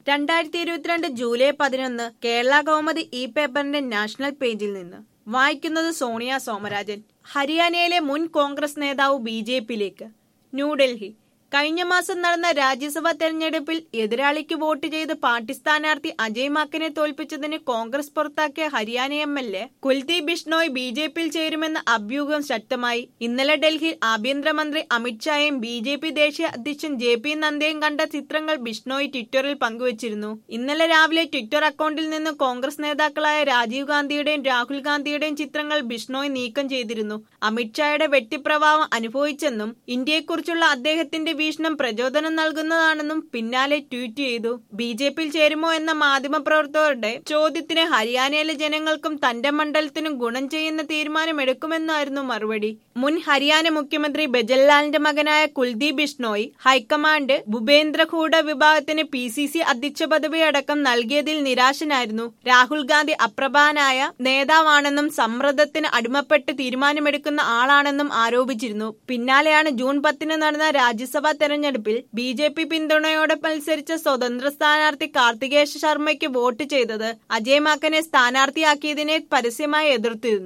രണ്ടായിരത്തി ഇരുപത്തിരണ്ട് ജൂലൈ പതിനൊന്ന് കേരള കൗമുദി ഇ പേപ്പറിന്റെ നാഷണൽ പേജിൽ നിന്ന് വായിക്കുന്നത് സോണിയ സോമരാജൻ ഹരിയാനയിലെ മുൻ കോൺഗ്രസ് നേതാവ് ബി ജെ പിയിലേക്ക് ന്യൂഡൽഹി കഴിഞ്ഞ മാസം നടന്ന രാജ്യസഭാ തെരഞ്ഞെടുപ്പിൽ എതിരാളിക്ക് വോട്ട് ചെയ്ത് പാർട്ടി സ്ഥാനാർത്ഥി അജയ് മാക്കനെ തോൽപ്പിച്ചതിന് കോൺഗ്രസ് പുറത്താക്കിയ Haryana M L A Kuldeep Bishnoi B J പിയിൽ ചേരുമെന്ന അഭ്യൂഹം ശക്തമായി ഇന്നലെ ഡൽഹിയിൽ ആഭ്യന്തരമന്ത്രി അമിത്ഷായും ബി ജെ പി ദേശീയ അധ്യക്ഷൻ ജെ പി നദ്ദയും കണ്ട ചിത്രങ്ങൾ ബിഷ്ണോയ് ട്വിറ്ററിൽ പങ്കുവച്ചിരുന്നു ഇന്നലെ രാവിലെ ട്വിറ്റർ അക്കൗണ്ടിൽ നിന്ന് കോൺഗ്രസ് നേതാക്കളായ രാജീവ് ഗാന്ധിയുടെയും രാഹുൽ ഗാന്ധിയുടെയും ചിത്രങ്ങൾ ബിഷ്ണോയ് നീക്കം ചെയ്തിരുന്നു അമിത്ഷായുടെ വെട്ടിപ്രഭാവം അനുഭവിച്ചെന്നും ഇന്ത്യയെക്കുറിച്ചുള്ള അദ്ദേഹത്തിന്റെ വീക്ഷണം പ്രചോദനം നൽകുന്നതാണെന്നും പിന്നാലെ ട്വീറ്റ് ചെയ്തു ബി ജെ പിയിൽ ചേരുമോ എന്ന മാധ്യമപ്രവർത്തകരുടെ ചോദ്യത്തിന് ഹരിയാനയിലെ ജനങ്ങൾക്കും തന്റെ മണ്ഡലത്തിനും ഗുണം ചെയ്യുന്ന തീരുമാനമെടുക്കുമെന്നായിരുന്നു മറുപടി മുൻ ഹരിയാന മുഖ്യമന്ത്രി ബജൻലാലിന്റെ മകനായ കുൽദീപ് ബിഷ്ണോയ് ഹൈക്കമാൻഡ് ഭൂപേന്ദ്ര ഹൂഡ വിഭാഗത്തിന് പി സി സി അധ്യക്ഷ പദവി അടക്കം നൽകിയതിൽ നിരാശനായിരുന്നു രാഹുൽ ഗാന്ധി അപ്രധാനായ നേതാവാണെന്നും സമ്മർദ്ദത്തിന് അടിമപ്പെട്ട് തീരുമാനമെടുക്കുന്ന ആളാണെന്നും ആരോപിച്ചിരുന്നു പിന്നാലെയാണ് ജൂൺ പത്തിന് നടന്ന രാജ്യസഭാ തെരഞ്ഞെടുപ്പിൽ ബി ജെ പി പിന്തുണയോടെ മത്സരിച്ച സ്വതന്ത്ര സ്ഥാനാർത്ഥി കാർത്തികേശ ശർമ്മയ്ക്ക് വോട്ട് ചെയ്തത് അജയ് മാക്കനെ സ്ഥാനാർത്ഥിയാക്കിയതിനെ പരസ്യമായി എതിർത്തിരുന്നു